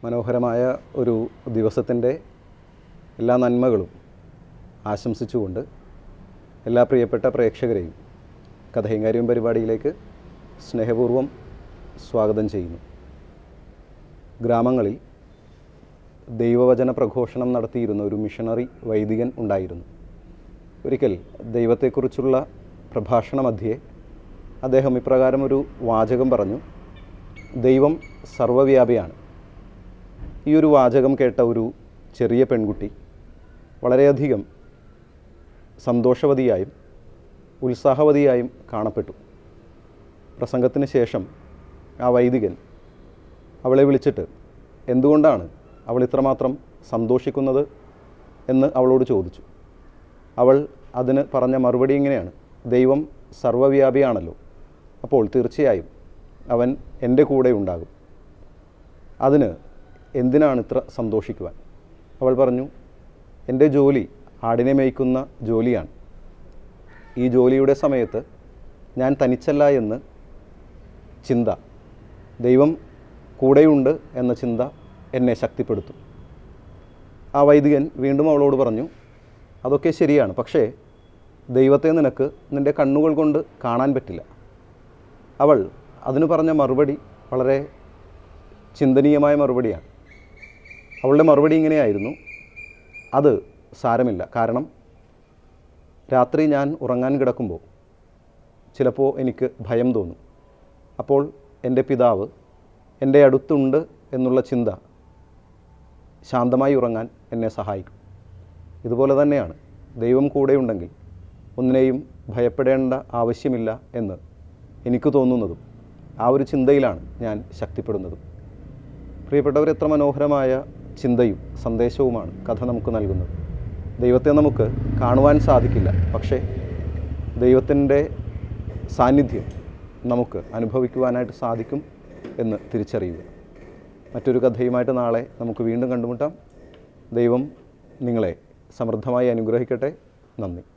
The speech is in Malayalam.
മനോഹരമായ ഒരു ദിവസത്തിൻ്റെ എല്ലാ നന്മകളും ആശംസിച്ചുകൊണ്ട് എല്ലാ പ്രിയപ്പെട്ട പ്രേക്ഷകരെയും കഥയും കാര്യവും പരിപാടിയിലേക്ക് സ്നേഹപൂർവ്വം സ്വാഗതം ചെയ്യുന്നു ഗ്രാമങ്ങളിൽ ദൈവവചന പ്രഘോഷണം നടത്തിയിരുന്ന ഒരു മിഷണറി വൈദികൻ ഉണ്ടായിരുന്നു ഒരിക്കൽ ദൈവത്തെക്കുറിച്ചുള്ള പ്രഭാഷണ മധ്യേ അദ്ദേഹം ഇപ്രകാരം ഒരു വാചകം പറഞ്ഞു ദൈവം സർവ്വവ്യാപിയാണ് ഈ ഒരു വാചകം കേട്ട ഒരു ചെറിയ പെൺകുട്ടി വളരെയധികം സന്തോഷവതിയായും ഉത്സാഹവതിയായും കാണപ്പെട്ടു പ്രസംഗത്തിന് ശേഷം ആ വൈദികൻ അവളെ വിളിച്ചിട്ട് എന്തുകൊണ്ടാണ് അവൾ ഇത്രമാത്രം സന്തോഷിക്കുന്നത് എന്ന് അവളോട് ചോദിച്ചു അവൾ അതിന് പറഞ്ഞ മറുപടി ഇങ്ങനെയാണ് ദൈവം സർവ്വവ്യാപിയാണല്ലോ അപ്പോൾ തീർച്ചയായും അവൻ എൻ്റെ കൂടെ ഉണ്ടാകും അതിന് എന്തിനാണ് ഇത്ര സന്തോഷിക്കുവാൻ അവൾ പറഞ്ഞു എൻ്റെ ജോലി ആടിനെ മേയ്ക്കുന്ന ജോലിയാണ് ഈ ജോലിയുടെ സമയത്ത് ഞാൻ തനിച്ചല്ല എന്ന് ചിന്ത ദൈവം കൂടെയുണ്ട് എന്ന ചിന്ത എന്നെ ശക്തിപ്പെടുത്തും ആ വൈദികൻ വീണ്ടും അവളോട് പറഞ്ഞു അതൊക്കെ ശരിയാണ് പക്ഷേ ദൈവത്തെ നിനക്ക് നിൻ്റെ കണ്ണുകൾ കൊണ്ട് കാണാൻ പറ്റില്ല അവൾ അതിന് പറഞ്ഞ മറുപടി വളരെ ചിന്തനീയമായ മറുപടിയാണ് അവളുടെ മറുപടി ഇങ്ങനെയായിരുന്നു അത് സാരമില്ല കാരണം രാത്രി ഞാൻ ഉറങ്ങാൻ കിടക്കുമ്പോൾ ചിലപ്പോൾ എനിക്ക് ഭയം തോന്നും അപ്പോൾ എൻ്റെ പിതാവ് എൻ്റെ അടുത്തുണ്ട് എന്നുള്ള ചിന്ത ശാന്തമായി ഉറങ്ങാൻ എന്നെ സഹായിക്കും ഇതുപോലെ തന്നെയാണ് ദൈവം കൂടെയുണ്ടെങ്കിൽ ഒന്നിനെയും ഭയപ്പെടേണ്ട ആവശ്യമില്ല എന്ന് എനിക്ക് തോന്നുന്നതും ആ ഒരു ചിന്തയിലാണ് ഞാൻ ശക്തിപ്പെടുന്നതും പ്രിയപ്പെട്ടവർ എത്ര മനോഹരമായ ചിന്തയും സന്ദേശവുമാണ് കഥ നമുക്ക് നൽകുന്നത് ദൈവത്തെ നമുക്ക് കാണുവാൻ സാധിക്കില്ല പക്ഷേ ദൈവത്തിൻ്റെ സാന്നിധ്യം നമുക്ക് അനുഭവിക്കുവാനായിട്ട് സാധിക്കും എന്ന് തിരിച്ചറിയുക മറ്റൊരു കഥയുമായിട്ട് നാളെ നമുക്ക് വീണ്ടും കണ്ടുമുട്ടാം ദൈവം നിങ്ങളെ സമൃദ്ധമായി അനുഗ്രഹിക്കട്ടെ നന്ദി